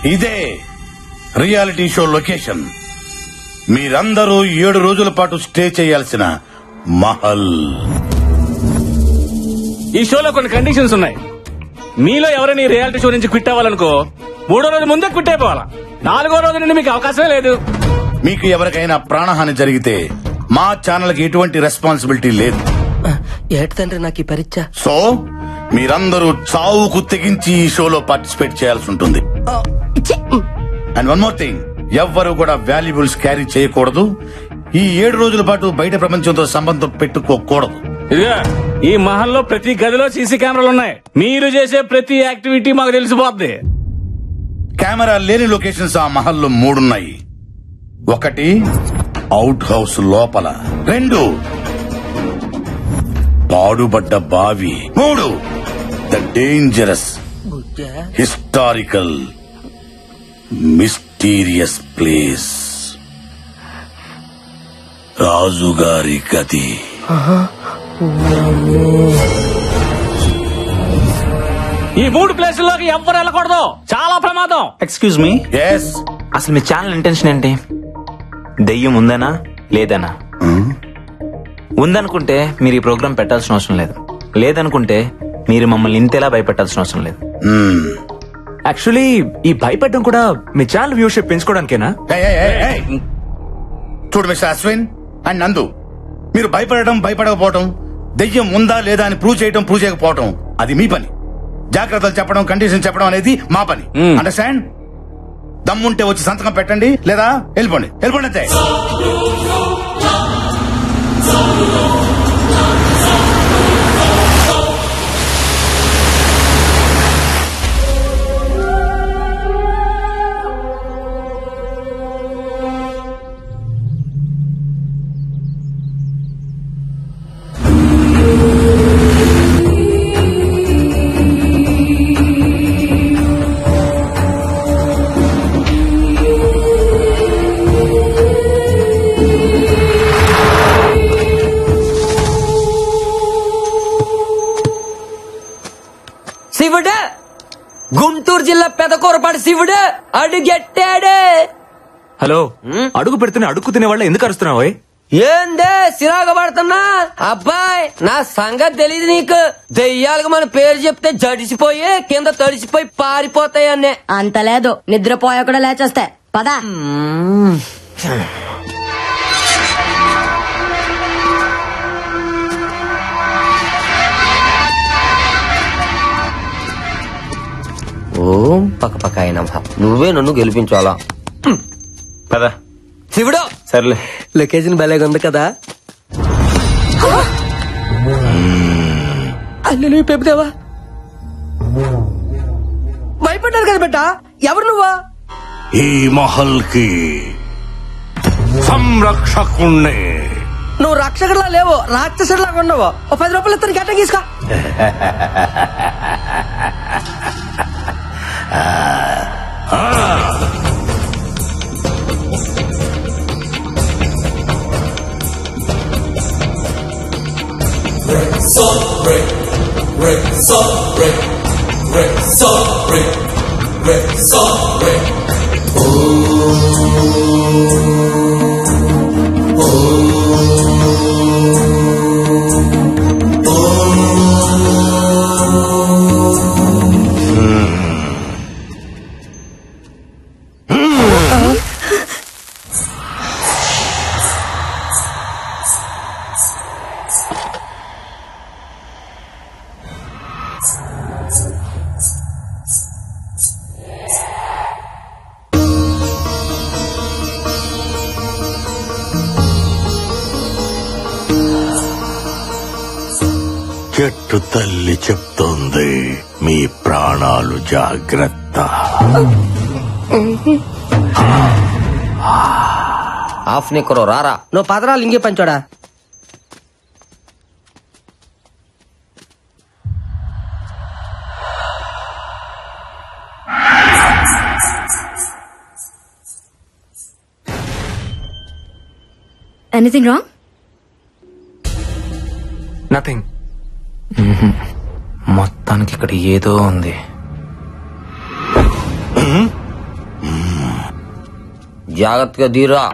ఇదే reality show location మీరందరూ ఏడు రోజుల పాటు స్టే చేయాల్సిన మహల్ ఈ షోలో కొన్ని కండిషన్స్ ఉన్నాయి మీలో ఎవరైనా ఈ రియాలిటీ షో నుంచి క్విట్ అవ్వాలనుకో మూడో రోజు ముందే క్విట్ అయిపోవాలా నాలుగో రోజు నుండి మీకు అవకాశమే లేదు మీకు ఎవరికైనా ప్రాణహాని జరిగితే మా ఛానల్ కి ఎటువంటి రెస్పాన్సిబిలిటీ లేదు ఏటి తండ్రి నాకు ఈ పరీక్ష సో మీరందరూ చావుకు తెగించి ఈ షోలో పార్టిసిపేట్ చేయాల్సి ఉంటుంది అండ్ వన్ మోర్ థింగ్ ఎవ్వరు కూడా వాల్యుబుల్స్ క్యారీ చేయకూడదు ఈ ఏడు రోజుల పాటు బయట ప్రపంచంతో సంబంధం పెట్టుకోకూడదు ఇదిగా ఈ మహల్లో ప్రతి గదిలో సీసీ కెమెరాలు ఉన్నాయి మీరు చేసే ప్రతి యాక్టివిటీ మాకు తెలిసిపోద్ది కెమెరా లేని లొకేషన్స్ ఆ మహల్లో మూడున్నాయి ఒకటి అవుట్ హౌస్ లోపల రెండు పాడుబడ్డ బావి మూడు the dangerous historical mysterious place రాజుగారి గది ఈ మూడు ప్లేసుల్లోకి ఎవ్వరు వెళ్ళకూడదు చాలా ప్రమాదం ఎక్స్క్యూజ్ మీ ఎస్ అసలు మీ ఛానల్ ఇంటెన్షన్ ఏంటి దెయ్యం ఉందనా లేదనా ఉందనుకుంటే మీరు ఈ ప్రోగ్రామ్ పెట్టాల్సిన అవసరం లేదు లేదనుకుంటే మీరు మమ్మల్ని ఇంతేలా భయపెట్టాల్సిన అవసరం లేదు యాక్చువల్లీ ఈ భయపెట్టడం కూడా మీ ఛానల్ వ్యూషిప్ పెంచుకోవడానికేనా చూడు మిస్టర్ అశ్విన్ అండ్ నందు మీరు భయపడటం భయపడకపోవటం దెయ్యం ఉందా లేదా అని ప్రూవ్ చేయటం ప్రూవ్ చేయకపోవటం అది మీ పని జాగ్రత్తలు చెప్పడం కండిషన్ చెప్పడం అనేది మా పని అండర్స్టాండ్ దమ్ముంటే వచ్చి సంతకం పెట్టండి లేదా వెళ్ళిపోండి వెళ్ళిపోండి అంతే శివుడు గుంటూరు జిల్లా పెదకూరపాటి శివుడు అడుగెట్టాడు హలో అడుగు పెడుతున్న అడుగు తినే వాళ్ళ ఎందుకు అరుస్తున్నావు ఓయ్? ఏందే సిరాగ పడుతున్నా అబ్బాయి నా సంగతి తెలియదు నీకు దెయ్యాలకు మన పేరు చెప్తే జడిసిపోయి కింద తడిసిపోయి పారిపోతాయి అన్నే అంత లేదు నిద్రపోయా కూడా లేచేస్తే పదా ఓం పక్క పక్క అయినా నువ్వే నన్ను గెలిపించాలా పదా శివుడు సర్లే లొకేషన్ భలేగా ఉంది కదా అల్లు పెప్పుదేవా భయపడ్డారు కదా బిడ్డ ఎవరు నువ్వా ఈ మహల్ కి సంరక్షకుణ్ణి నువ్వు రక్షకుడిలా లేవు రాక్షసుడిలాగా ఉండవు ఓ పది రూపాయలు ఇస్తాను గట్ట తీసుకో చెట్టు తల్లి చెప్తోంది మీ ప్రాణాలు జాగ్రత్త ఆఫ్ నిక్కరు రారా నువ్వు పదరాలు ఇంకే పంచోడా ఎనీథింగ్ రాంగ్ నథింగ్ మొత్తానికి ఇక్కడ ఏదో ఉంది జాగ్రత్తగా దీరా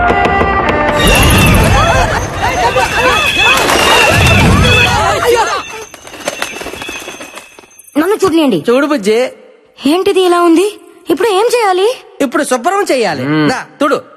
నన్ను చూడలేండి చూడు బుజ్జి ఏంటిది ఇలా ఉంది ఇప్పుడు ఏం చేయాలి ఇప్పుడు శుభ్రం చెయ్యాలి దా, చూడు